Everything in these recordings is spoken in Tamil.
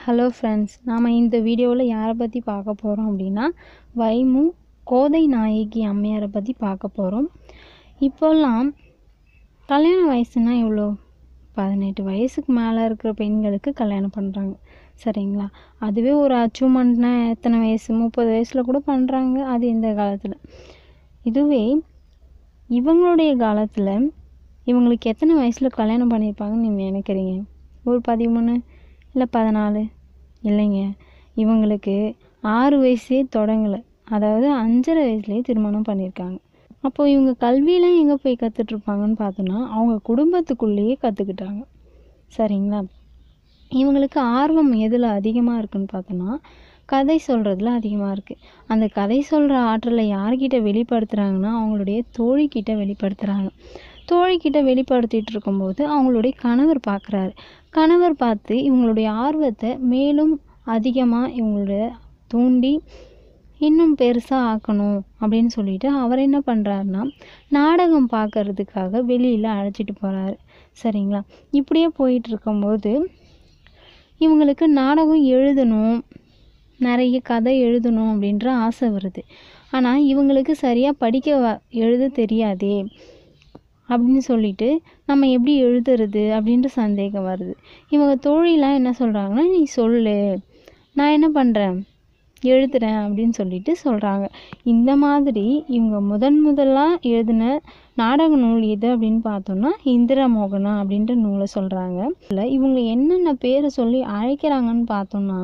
ஹலோ ஃப்ரெண்ட்ஸ் நாம் இந்த வீடியோவில் யாரை பற்றி பார்க்க போகிறோம் அப்படின்னா வைமு கோதை நாயகி அம்மையாரை பற்றி பார்க்க போகிறோம் இப்போல்லாம் கல்யாண வயசுனா எவ்வளோ பதினெட்டு வயசுக்கு மேலே இருக்கிற பெண்களுக்கு கல்யாணம் பண்ணுறாங்க சரிங்களா அதுவே ஒரு அச்சீவ்மெண்ட்னா எத்தனை வயசு முப்பது வயசில் கூட பண்ணுறாங்க அது இந்த காலத்தில் இதுவே இவங்களுடைய காலத்தில் இவங்களுக்கு எத்தனை வயசில் கல்யாணம் பண்ணியிருப்பாங்கன்னு நீங்கள் நினைக்கிறீங்க ஒரு பதிமூணு இல்லை பதினாலு இல்லைங்க இவங்களுக்கு ஆறு வயசே தொடங்கலை அதாவது அஞ்சரை வயசுலேயே திருமணம் பண்ணியிருக்காங்க அப்போது இவங்க கல்வியெலாம் எங்கே போய் கற்றுட்ருப்பாங்கன்னு பார்த்தோன்னா அவங்க குடும்பத்துக்குள்ளேயே கற்றுக்கிட்டாங்க சரிங்களா இவங்களுக்கு ஆர்வம் எதில் அதிகமாக இருக்குன்னு பார்த்தோன்னா கதை சொல்கிறதுல அதிகமாக இருக்குது அந்த கதை சொல்கிற ஆற்றலை யார்கிட்ட வெளிப்படுத்துகிறாங்கன்னா அவங்களுடைய தோழிக்கிட்ட வெளிப்படுத்துகிறாங்க தோழிக்கிட்ட வெளிப்படுத்திட்டு இருக்கும்போது அவங்களுடைய கணவர் பார்க்குறாரு கணவர் பார்த்து இவங்களுடைய ஆர்வத்தை மேலும் அதிகமாக இவங்களுடைய தூண்டி இன்னும் பெருசாக ஆக்கணும் அப்படின்னு சொல்லிட்டு அவர் என்ன பண்ணுறாருன்னா நாடகம் பார்க்கறதுக்காக வெளியில் அழைச்சிட்டு போகிறாரு சரிங்களா இப்படியே போயிட்டு இருக்கும்போது இவங்களுக்கு நாடகம் எழுதணும் நிறைய கதை எழுதணும் அப்படின்ற ஆசை வருது ஆனால் இவங்களுக்கு சரியாக படிக்க வ எழுத தெரியாதே அப்படின்னு சொல்லிட்டு நம்ம எப்படி எழுதுறது அப்படின்ற சந்தேகம் வருது இவங்க தோழிலாம் என்ன சொல்கிறாங்கன்னா நீ சொல்லு நான் என்ன பண்ணுறேன் எழுதுறேன் அப்படின்னு சொல்லிட்டு சொல்கிறாங்க இந்த மாதிரி இவங்க முதன் முதலாக எழுதின நாடக நூல் எது அப்படின்னு பார்த்தோம்னா இந்திரா மோகனா அப்படின்ற நூலை சொல்கிறாங்க இல்லை இவங்க என்னென்ன பேரை சொல்லி அழைக்கிறாங்கன்னு பார்த்தோம்னா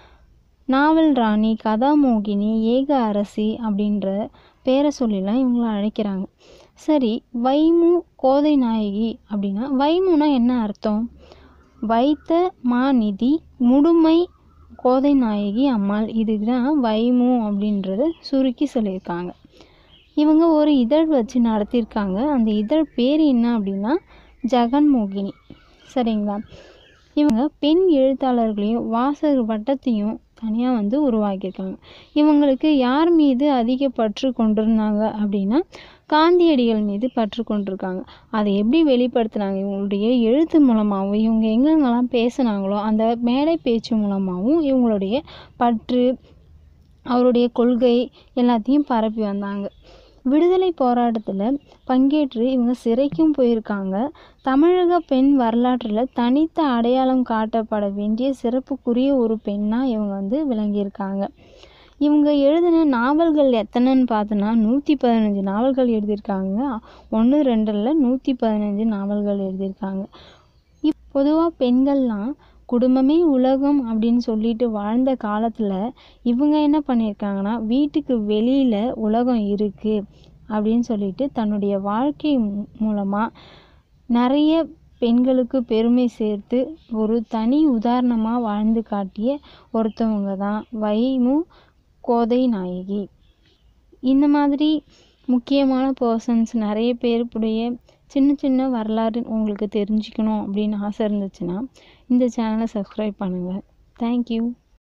நாவல் ராணி கதாமோகினி ஏக அரசி அப்படின்ற பேரை சொல்லிலாம் இவங்கள அழைக்கிறாங்க சரி வைமு கோதை நாயகி அப்படின்னா வைமுனா என்ன அர்த்தம் வைத்த மாநிதி முடுமை கோதை நாயகி அம்மாள் இதுக்கு தான் வைமு அப்படின்றத சுருக்கி சொல்லியிருக்காங்க இவங்க ஒரு இதழ் வச்சு நடத்தியிருக்காங்க அந்த இதழ் பேர் என்ன அப்படின்னா ஜெகன்மோகினி சரிங்களா இவங்க பெண் எழுத்தாளர்களையும் வாசகர் வட்டத்தையும் தனியாக வந்து உருவாக்கியிருக்காங்க இவங்களுக்கு யார் மீது அதிக பற்று கொண்டிருந்தாங்க அப்படின்னா காந்தியடிகள் மீது பற்று கொண்டிருக்காங்க அதை எப்படி வெளிப்படுத்தினாங்க இவங்களுடைய எழுத்து மூலமாகவும் இவங்க எங்கெங்கெல்லாம் பேசுனாங்களோ அந்த மேடை பேச்சு மூலமாகவும் இவங்களுடைய பற்று அவருடைய கொள்கை எல்லாத்தையும் பரப்பி வந்தாங்க விடுதலை போராட்டத்தில் பங்கேற்று இவங்க சிறைக்கும் போயிருக்காங்க தமிழக பெண் வரலாற்றில் தனித்த அடையாளம் காட்டப்பட வேண்டிய சிறப்புக்குரிய ஒரு பெண்ணாக இவங்க வந்து விளங்கியிருக்காங்க இவங்க எழுதின நாவல்கள் எத்தனைன்னு பார்த்தோன்னா நூற்றி பதினஞ்சு நாவல்கள் எழுதியிருக்காங்க ஒன்று ரெண்டில் நூற்றி பதினஞ்சு நாவல்கள் எழுதியிருக்காங்க இப் பொதுவாக பெண்கள்லாம் குடும்பமே உலகம் அப்படின்னு சொல்லிட்டு வாழ்ந்த காலத்தில் இவங்க என்ன பண்ணியிருக்காங்கன்னா வீட்டுக்கு வெளியில் உலகம் இருக்குது அப்படின்னு சொல்லிட்டு தன்னுடைய வாழ்க்கை மூலமாக நிறைய பெண்களுக்கு பெருமை சேர்த்து ஒரு தனி உதாரணமாக வாழ்ந்து காட்டிய ஒருத்தவங்க தான் வைமு கோதை நாயகி இந்த மாதிரி முக்கியமான பர்சன்ஸ் நிறைய பேருடைய சின்ன சின்ன வரலாறு உங்களுக்கு தெரிஞ்சுக்கணும் அப்படின்னு ஆசை இருந்துச்சுன்னா இந்த சேனலை சப்ஸ்கிரைப் பண்ணுங்கள் தேங்க்யூ